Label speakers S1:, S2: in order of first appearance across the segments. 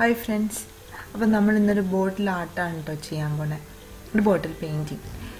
S1: hi friends അപ്പോൾ നമ്മൾ ഇന്നൊരു ബോട്ടിൽ ആർട്ടാണ് കേട്ടോ ചെയ്യാൻ പോണേ ഒരു ബോട്ടിൽ പെയിൻറ്റിങ്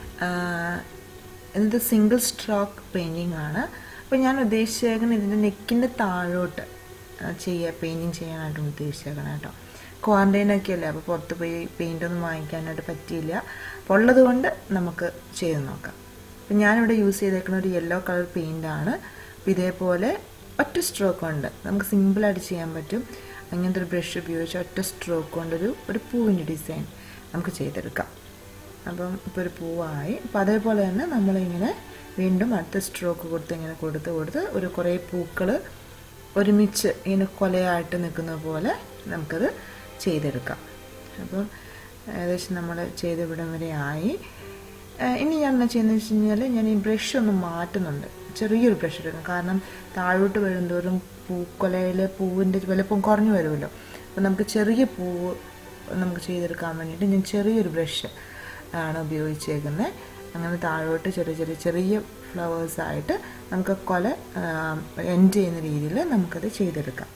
S1: ഇത് സിംഗിൾ സ്ട്രോക്ക് പെയിൻറ്റിങ് ആണ് അപ്പോൾ ഞാൻ ഉദ്ദേശിച്ചേക്കുന്നത് ഇതിൻ്റെ നെക്കിൻ്റെ താഴോട്ട് ആ, ചെയ്യുക പെയിൻറ്റിങ് ചെയ്യാനായിട്ട് ഉദ്ദേശിച്ചേക്കണം കേട്ടോ ക്വാറൻറ്റൈനൊക്കെ അല്ലേ അപ്പോൾ പുറത്ത് പോയി പെയിൻ്റ് ഒന്നും വാങ്ങിക്കാനായിട്ട് പറ്റിയില്ല അപ്പോൾ ഉള്ളത് കൊണ്ട് നമുക്ക് ചെയ്ത് നോക്കാം അപ്പം ഞാനിവിടെ യൂസ് ചെയ്തേക്കുന്ന ഒരു യെല്ലോ കളർ പെയിൻ്റാണ് അപ്പോൾ ഇതേപോലെ ഒറ്റ സ്ട്രോക്ക് കൊണ്ട് നമുക്ക് സിമ്പിളായിട്ട് ചെയ്യാൻ പറ്റും അങ്ങനത്തെ ഒരു ബ്രഷ് ഉപയോഗിച്ച് ഒറ്റ സ്ട്രോക്ക് കൊണ്ടൊരു ഒരു പൂവിൻ്റെ ഡിസൈൻ നമുക്ക് ചെയ്തെടുക്കാം അപ്പം ഇപ്പോൾ ഒരു പൂവായി അപ്പോൾ അതേപോലെ തന്നെ നമ്മളിങ്ങനെ വീണ്ടും അടുത്ത സ്ട്രോക്ക് കൊടുത്ത് ഇങ്ങനെ കൊടുത്ത് കൊടുത്ത് ഒരു കുറേ പൂക്കൾ ഒരുമിച്ച് ഇങ്ങനെ കൊലയായിട്ട് നിൽക്കുന്ന പോലെ നമുക്കത് ചെയ്തെടുക്കാം അപ്പം ഏകദേശം നമ്മൾ ചെയ്ത് ഇവിടം വരെ ആയി ഏഹ് ഇനി ഞാൻ എന്താ ചെയ്യുന്നത് വെച്ച് കഴിഞ്ഞാൽ ഞാൻ ഈ ബ്രഷ് ഒന്ന് മാറ്റുന്നുണ്ട് ചെറിയൊരു ബ്രഷ് എടുക്കണം കാരണം താഴോട്ട് വരുന്തോറും പൂക്കൊലയിൽ പൂവിൻ്റെ വലുപ്പം കുറഞ്ഞു വരുമല്ലോ അപ്പം നമുക്ക് ചെറിയ പൂവ് നമുക്ക് ചെയ്തെടുക്കാൻ വേണ്ടിയിട്ട് ഞാൻ ചെറിയൊരു ബ്രഷ് ആണ് ഉപയോഗിച്ചേക്കുന്നത് അങ്ങനെ താഴോട്ട് ചെറിയ ചെറിയ ചെറിയ ഫ്ലവേഴ്സായിട്ട് നമുക്ക് കൊല എൻഡ് ചെയ്യുന്ന രീതിയിൽ നമുക്കത് ചെയ്തെടുക്കാം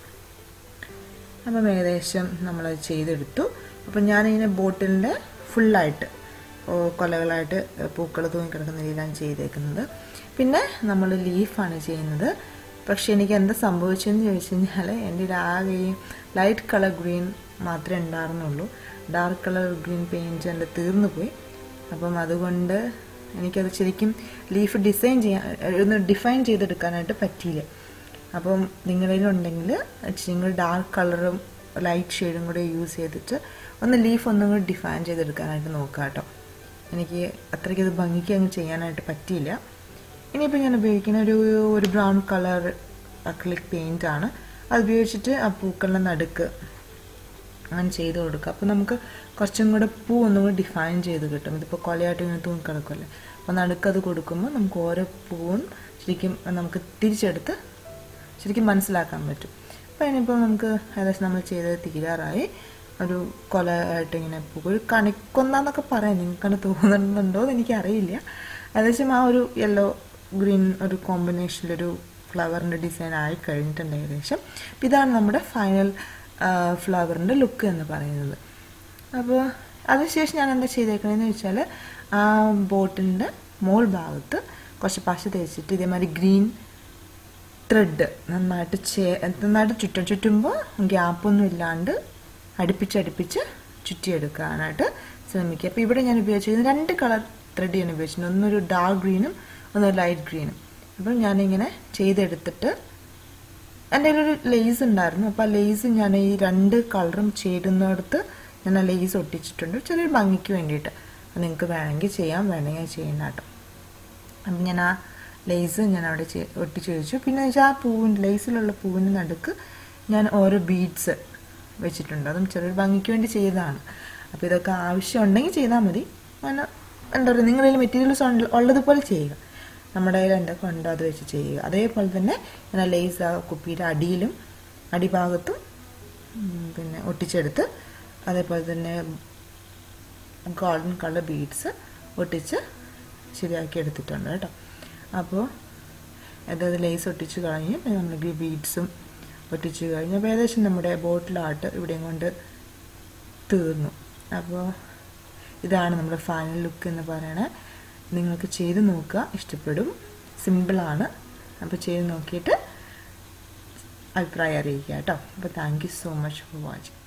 S1: അപ്പം ഏകദേശം നമ്മളത് ചെയ്തെടുത്തു അപ്പം ഞാനിങ്ങനെ ബോട്ടിലിൻ്റെ ഫുള്ളായിട്ട് കൊലകളായിട്ട് പൂക്കൾ തൂങ്ങിക്കിടക്കുന്ന രീതിയിലാണ് ചെയ്തേക്കുന്നത് പിന്നെ നമ്മൾ ലീഫാണ് ചെയ്യുന്നത് പക്ഷെ എനിക്ക് എന്താ സംഭവിച്ചതെന്ന് ചോദിച്ചു കഴിഞ്ഞാൽ എൻ്റെ ആകെ ഈ ലൈറ്റ് കളർ ഗ്രീൻ മാത്രമേ ഉണ്ടായിരുന്നുള്ളൂ ഡാർക്ക് കളർ ഗ്രീൻ പെയിൻറ്റ് എൻ്റെ തീർന്നു പോയി അപ്പം അതുകൊണ്ട് എനിക്കത് ശരിക്കും ലീഫ് ഡിസൈൻ ചെയ്യാൻ ഒന്ന് ഡിഫൈൻ ചെയ്തെടുക്കാനായിട്ട് പറ്റിയില്ല അപ്പം നിങ്ങളിലുണ്ടെങ്കിൽ നിങ്ങൾ ഡാർക്ക് കളറും ലൈറ്റ് ഷെയ്ഡും കൂടെ യൂസ് ചെയ്തിട്ട് ഒന്ന് ലീഫ് ഒന്നും കൂടി ഡിഫൈൻ ചെയ്തെടുക്കാനായിട്ട് നോക്കുക കേട്ടോ എനിക്ക് അത്രയ്ക്ക് ഇത് ഭംഗിക്ക് അങ്ങ് ചെയ്യാനായിട്ട് പറ്റിയില്ല ഇനിയിപ്പോൾ ഞാൻ ഉപയോഗിക്കുന്ന ഒരു ഒരു ബ്രൗൺ കളർ അക്ലിക് പെയിൻ്റ് ആണ് അത് ഉപയോഗിച്ചിട്ട് ആ പൂക്കളുടെ നടുക്ക് അങ്ങനെ ചെയ്ത് കൊടുക്കുക അപ്പോൾ നമുക്ക് കുറച്ചും കൂടെ പൂ ഒന്നും കൂടി ഡിഫൈൻ ചെയ്ത് കിട്ടും ഇതിപ്പോൾ കൊലയായിട്ട് ഇങ്ങനെ തൂങ്ങിക്കിടക്കുമല്ലേ അപ്പോൾ നടുക്കത് കൊടുക്കുമ്പോൾ നമുക്ക് ഓരോ പൂവും ശരിക്കും നമുക്ക് തിരിച്ചെടുത്ത് ശരിക്കും മനസ്സിലാക്കാൻ പറ്റും അപ്പോൾ ഇനിയിപ്പോൾ നമുക്ക് ഏകദേശം നമ്മൾ ചെയ്തത് തീരാറായി ഒരു കൊല ആയിട്ട് ഇങ്ങനെ പോകും ഒരു കണിക്കൊന്നൊക്കെ പറയാം നിങ്ങൾക്കത് തോന്നുന്നുണ്ടോ എന്ന് എനിക്കറിയില്ല ഏകദേശം ആ ഒരു യെല്ലോ ഗ്രീൻ ഒരു കോമ്പിനേഷനിലൊരു ഫ്ലവറിൻ്റെ ഡിസൈൻ ആയി കഴിഞ്ഞിട്ടുണ്ട് ഏകദേശം അപ്പോൾ ഇതാണ് നമ്മുടെ ഫൈനൽ ഫ്ലവറിൻ്റെ ലുക്ക് എന്ന് പറയുന്നത് അപ്പോൾ അതിനുശേഷം ഞാൻ എന്താ ചെയ്തേക്കണതെന്ന് വെച്ചാൽ ആ ബോട്ടിൻ്റെ മോൾ ഭാഗത്ത് കുറച്ച് പശ തേച്ചിട്ട് ഇതേമാതിരി ഗ്രീൻ ത്രെഡ് നന്നായിട്ട് ചേ നന്നായിട്ട് ചുറ്റും ചുറ്റുമ്പോൾ ഗ്യാപ്പൊന്നും ഇല്ലാണ്ട് അടുപ്പിച്ചടുപ്പിച്ച് ചുറ്റിയെടുക്കാനായിട്ട് ശ്രമിക്കുക അപ്പോൾ ഇവിടെ ഞാൻ ഉപയോഗിച്ചിരുന്നത് രണ്ട് കളർ ത്രെഡ് ഞാൻ ഉപയോഗിച്ചിട്ടുണ്ട് ഒന്നൊരു ഡാർക്ക് ഗ്രീനും ഒന്ന് ലൈറ്റ് ഗ്രീനും അപ്പം ഞാനിങ്ങനെ ചെയ്തെടുത്തിട്ട് എൻ്റെ ഒരു ലേസ് ഉണ്ടായിരുന്നു അപ്പോൾ ആ ലേസ് ഞാൻ ഈ രണ്ട് കളറും ചേരുന്നിടത്ത് ഞാൻ ആ ലേസ് ഒട്ടിച്ചിട്ടുണ്ട് ചെറിയൊരു ഭംഗിക്ക് വേണ്ടിയിട്ട് അപ്പോൾ നിങ്ങൾക്ക് വേണമെങ്കിൽ ചെയ്യാം വേണമെങ്കിൽ ചെയ്യണ്ട കേട്ടോ അപ്പം ഞാൻ ആ ലേസ് ഞാൻ അവിടെ ചെ- ഒട്ടിച്ച് വെച്ചു പിന്നെ വെച്ചാൽ ആ പൂവിൻ്റെ ലേസിലുള്ള പൂവിൻ്റെ നടുക്ക് ഞാൻ ഓരോ ബീഡ്സ് വെച്ചിട്ടുണ്ട് അതും ചെറിയൊരു ഭംഗിക്ക് വേണ്ടി ചെയ്തതാണ് അപ്പോൾ ഇതൊക്കെ ആവശ്യമുണ്ടെങ്കിൽ ചെയ്താൽ മതി അങ്ങനെ എന്താ പറയുക നിങ്ങളുടെ കയ്യിൽ മെറ്റീരിയൽസ് ഉള്ളതുപോലെ ചെയ്യുക നമ്മുടെ കയ്യിൽ എന്തൊക്കെ ഉണ്ടോ അത് വെച്ച് ചെയ്യുക അതേപോലെ തന്നെ ഞാൻ ആ ലേസ് ആ കുപ്പിയുടെ അടിയിലും അടിഭാഗത്തും ഉം, പിന്നെ ഒട്ടിച്ചെടുത്ത് അതേപോലെ തന്നെ ഗോൾഡൻ കളർ ബീഡ്സ് ഒട്ടിച്ച് ശരിയാക്കി എടുത്തിട്ടുണ്ട് കേട്ടോ അപ്പോൾ അതായത് ലേസ് ഒട്ടിച്ച് കഴിഞ്ഞ് പിന്നെ നമ്മൾ ബീഡ്സും ഒട്ടിച്ച് കഴിഞ്ഞ് അപ്പോൾ ഏകദേശം നമ്മുടെ ബോട്ടിൽ ആർട്ട് ഇവിടെയും കൊണ്ട് തീർന്നു അപ്പോൾ ഇതാണ് നമ്മുടെ ഫൈനൽ ലുക്ക് എന്ന് പറയണത് നിങ്ങൾക്ക് ചെയ്ത് നോക്കുക ഇഷ്ടപ്പെടും സിമ്പിളാണ് അപ്പോൾ ചെയ്ത് നോക്കിയിട്ട് അഭിപ്രായം അറിയിക്കുക കേട്ടോ അപ്പോൾ thank you so much for watching